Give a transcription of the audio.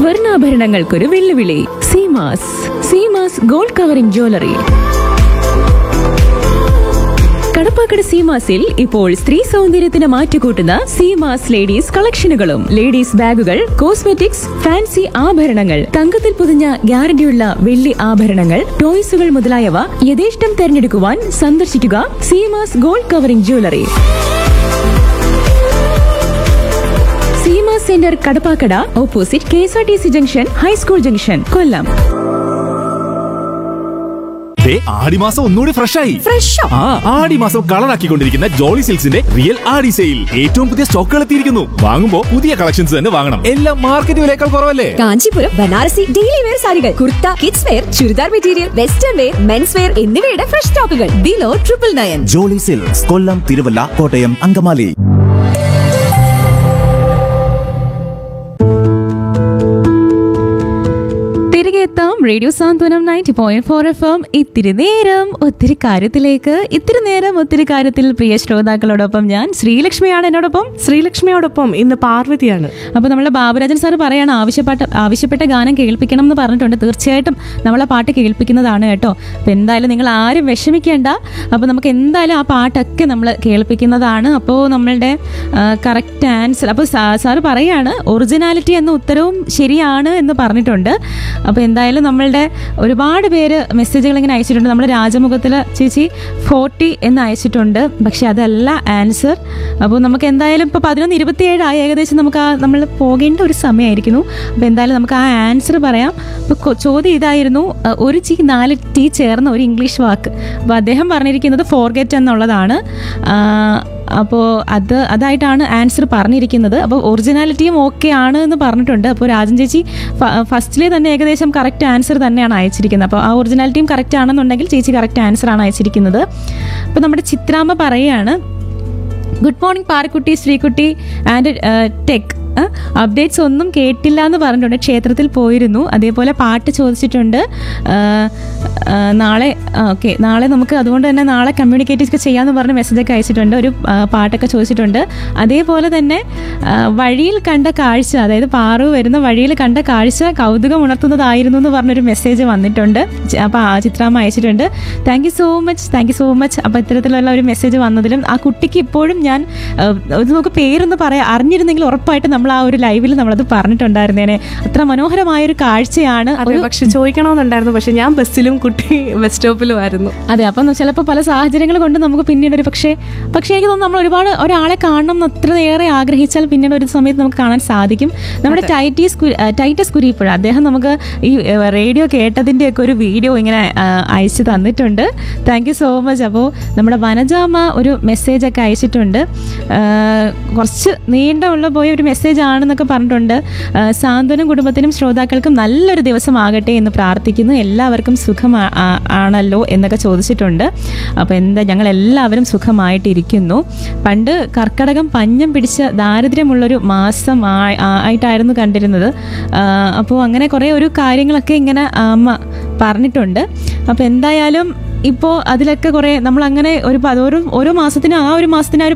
സ്വർണ്ണാഭരണങ്ങൾക്കൊരു വെല്ലുവിളി Seemas Seemas gold covering jewellery Kadappakada സീമാസിൽ ഇപ്പോൾ സ്ത്രീ സൗന്ദര്യത്തിന് മാറ്റുകൂട്ടുന്ന സീമാസ് ലേഡീസ് കളക്ഷനുകളും ലേഡീസ് ബാഗുകൾ കോസ്മെറ്റിക്സ് ഫാൻസി ആഭരണങ്ങൾ തങ്കത്തിൽ പൊതിഞ്ഞ ഗ്യാരണ്ടിയുള്ള വെള്ളി ആഭരണങ്ങൾ ടോയ്സുകൾ മുതലായവ യഥേഷ്ടം തെരഞ്ഞെടുക്കുവാൻ സന്ദർശിക്കുക Seemas gold covering jewellery Seema centre Kadappakada opposite K S R T C junction high school junction Kollam ദേ, ആടിമാസം ഒന്നുകൂടി ഫ്രഷ് ആയി ഫ്രഷോ ആ ആടിമാസം കളറാക്കിക്കൊണ്ടിരിക്കുന്ന ജോളി സിൽക്സിന്റെ റിയൽ ആടി സെയിൽ ഏറ്റവും പുതിയ സ്റ്റോക്കുകൾ എത്തിയിരിക്കുന്നു വാങ്ങുമ്പോ പുതിയ കളക്ഷൻസ് തന്നെ വാങ്ങണം എല്ലാം മാർക്കറ്റ് വിലയേക്കാൾ കുറവല്ലേ കാഞ്ചീപുരം ബനാറസി ഡെയിലി വെയർ സാരികൾ kurta kids wear churidar material western wear men's wear എന്നിവയുടെ ഫ്രഷ് സ്റ്റോക്കുകൾ below triple nine Jolly silks Kollam Thiruvalla Kottayam Angamaly തിരികെ എത്താം radio Santhwanam ninety point four F M ഇത്തിരി നേരം ഒത്തിരി കാര്യത്തിലേക്ക് ഇത്തിരി നേരം ഒത്തിരി കാര്യത്തിൽ പ്രിയ ശ്രോതാക്കളോടൊപ്പം ഞാൻ ശ്രീലക്ഷ്മിയാണ് എന്നോടൊപ്പം ശ്രീലക്ഷ്മിയോടൊപ്പം ഇന്ന് പാർവതിയാണ് അപ്പോൾ നമ്മളെ ബാബുരാജൻ സാർ പറയാണ് ആവശ്യപ്പെട്ട ആവശ്യപ്പെട്ട ഗാനം കേൾപ്പിക്കണം എന്ന് പറഞ്ഞിട്ടുണ്ട് തീർച്ചയായിട്ടും നമ്മളെ പാട്ട് കേൾപ്പിക്കുന്നതാണ് കേട്ടോ അപ്പോൾ എന്തായാലും നിങ്ങൾ ആരും വിഷമിക്കേണ്ട അപ്പോൾ നമുക്ക് എന്തായാലും ആ പാട്ടൊക്കെ നമ്മൾ കേൾപ്പിക്കുന്നതാണ് അപ്പോൾ നമ്മളുടെ കറക്റ്റ് ആൻസർ അപ്പോൾ സാറ് പറയാണ് ഒറിജിനാലിറ്റി എന്ന ഉത്തരവും ശരിയാണ് എന്ന് പറഞ്ഞിട്ടുണ്ട് അപ്പോൾ എന്തായാലും നമ്മളുടെ ഒരുപാട് പേര് മെസ്സേജുകൾ ഇങ്ങനെ അയച്ചിട്ടുണ്ട് നമ്മുടെ രാജമുഖത്തിൽ ചേച്ചി ഫോർട്ടി എന്ന് അയച്ചിട്ടുണ്ട് പക്ഷെ അതല്ല ആൻസർ അപ്പോൾ നമുക്ക് എന്തായാലും ഇപ്പോൾ പതിനൊന്ന് ഇരുപത്തിയേഴായി ഏകദേശം നമുക്ക് ആ നമ്മൾ പോകേണ്ട ഒരു സമയമായിരിക്കുന്നു അപ്പോൾ എന്തായാലും നമുക്ക് ആ ആൻസർ പറയാം ഇപ്പോൾ ചോദ്യം ഇതായിരുന്നു അഹ് ഒരു ചി നാല് ടി ചേർന്ന ഒരു ഇംഗ്ലീഷ് വാക്ക് അപ്പോൾ അദ്ദേഹം പറഞ്ഞിരിക്കുന്നത് ഫോർഗെറ്റ് എന്നുള്ളതാണ് അപ്പോൾ അത് അതായിട്ടാണ് ആൻസർ പറഞ്ഞിരിക്കുന്നത് അപ്പോൾ ഒറിജിനാലിറ്റിയും ഓക്കെ ആണ് എന്ന് പറഞ്ഞിട്ടുണ്ട് അപ്പോൾ രാജൻ ചേച്ചി ഫസ്റ്റിലെ തന്നെ ഏകദേശം കറക്റ്റ് ആൻസർ തന്നെയാണ് അയച്ചിരിക്കുന്നത് അപ്പോൾ ആ ഒറിജിനാലിറ്റിയും കറക്റ്റ് ആണെന്നുണ്ടെങ്കിൽ ചേച്ചി കറക്റ്റ് ആൻസർ ആണ് അയച്ചിരിക്കുന്നത് അപ്പോൾ നമ്മുടെ ചിത്രാമ്മ പറയുകയാണ് ഗുഡ് മോർണിംഗ് പാറക്കുട്ടി ശ്രീകുട്ടി ആൻഡ് ടെക് അപ്ഡേറ്റ്സ് ഒന്നും കേട്ടില്ല എന്ന് പറഞ്ഞിട്ടുണ്ട് ക്ഷേത്രത്തിൽ പോയിരുന്നു അതേപോലെ പാട്ട് ചോദിച്ചിട്ടുണ്ട് ആ, ആ, നാളെ ഓക്കെ നാളെ നമുക്ക് അതുകൊണ്ട് തന്നെ നാളെ കമ്മ്യൂണിക്കേറ്റ് ഒക്കെ ചെയ്യാമെന്ന് പറഞ്ഞ് മെസ്സേജൊക്കെ അയച്ചിട്ടുണ്ട് ഒരു ആ, പാട്ടൊക്കെ ചോദിച്ചിട്ടുണ്ട് അതേപോലെ തന്നെ ആ, വഴിയിൽ കണ്ട കാഴ്ച അതായത് പാറു വരുന്ന വഴിയിൽ കണ്ട കാഴ്ച കൗതുകം ഉണർത്തുന്നതായിരുന്നു എന്ന് പറഞ്ഞൊരു മെസ്സേജ് വന്നിട്ടുണ്ട് ച- അപ്പോൾ ആ ചിത്രാമ്മ അയച്ചിട്ടുണ്ട് thank you so much thank you so much അപ്പോൾ ഇത്തരത്തിലുള്ള ഒരു മെസ്സേജ് വന്നതിലും ആ കുട്ടിക്ക് ഇപ്പോഴും ഞാൻ ആ, ഇത് നമുക്ക് പേരൊന്ന് പറയാം അറിഞ്ഞിരുന്നെങ്കിൽ ഉറപ്പായിട്ട് നമ്മൾ ആ ഒരു ലൈവിൽ നമ്മളത് പറഞ്ഞിട്ടുണ്ടായിരുന്നേനെ അത്ര മനോഹരമായൊരു കാഴ്ചയാണ് അതെ ഒരു പക്ഷെ ചോദിക്കണമെന്നുണ്ടായിരുന്നു പക്ഷെ ഞാൻ ബസ്സിലും കുട്ടി ബസ് സ്റ്റോപ്പിലും ആയിരുന്നു അതെ അപ്പം ചിലപ്പോൾ പല സാഹചര്യങ്ങൾ കൊണ്ട് നമുക്ക് പിന്നീട് ഒരു പക്ഷേ പക്ഷേ എനിക്ക് തോന്നുന്നു നമ്മൾ ഒരുപാട് ഒരാളെ കാണണം എന്ന് അത്രയേറെ ആഗ്രഹിച്ചാൽ പിന്നീട് ഒരു സമയത്ത് നമുക്ക് കാണാൻ സാധിക്കും നമ്മുടെ ടൈറ്റീസ് കു- ആ, ടൈറ്റസ് കുരിപ്പുഴ അദ്ദേഹം നമുക്ക് ഈ ഏ, റേഡിയോ കേട്ടതിൻ്റെയൊക്കെ ഒരു വീഡിയോ ഇങ്ങനെ ആ, അയച്ചു തന്നിട്ടുണ്ട് താങ്ക് യു സോ മച്ച് അപ്പോൾ നമ്മുടെ വനജാമ ഒരു മെസ്സേജൊക്കെ അയച്ചിട്ടുണ്ട് ആ, കുറച്ച് നീണ്ടമുള്ള പോയ ഒരു മെസ്സേജ് ആണെന്നൊക്കെ പറഞ്ഞിട്ടുണ്ട് ആ, സാന്ത്വനം കുടുംബത്തിനും ശ്രോതാക്കൾക്കും നല്ലൊരു ദിവസമാകട്ടെ എന്ന് പ്രാർത്ഥിക്കുന്നു എല്ലാവർക്കും സുഖം ആ- ആ- ആണല്ലോ എന്നൊക്കെ ചോദിച്ചിട്ടുണ്ട് അപ്പോൾ എന്താ ഞങ്ങൾ എല്ലാവരും സുഖമായിട്ടിരിക്കുന്നു പണ്ട് കർക്കടകം പഞ്ഞം പിടിച്ച ദാരിദ്ര്യമുള്ളൊരു മാസം ആ- ആ- ആയിട്ടായിരുന്നു കണ്ടിരുന്നത് അപ്പോൾ അങ്ങനെ കുറേ ഒരു കാര്യങ്ങളൊക്കെ ഇങ്ങനെ അമ്മ പറഞ്ഞിട്ടുണ്ട് അപ്പോൾ എന്തായാലും ഇപ്പോൾ അതിലൊക്കെ കുറേ നമ്മൾ അങ്ങനെ ഒരു പ- ഓരോ ഓരോ മാസത്തിനും ആ ഒരു മാസത്തിന് ആ ഒരു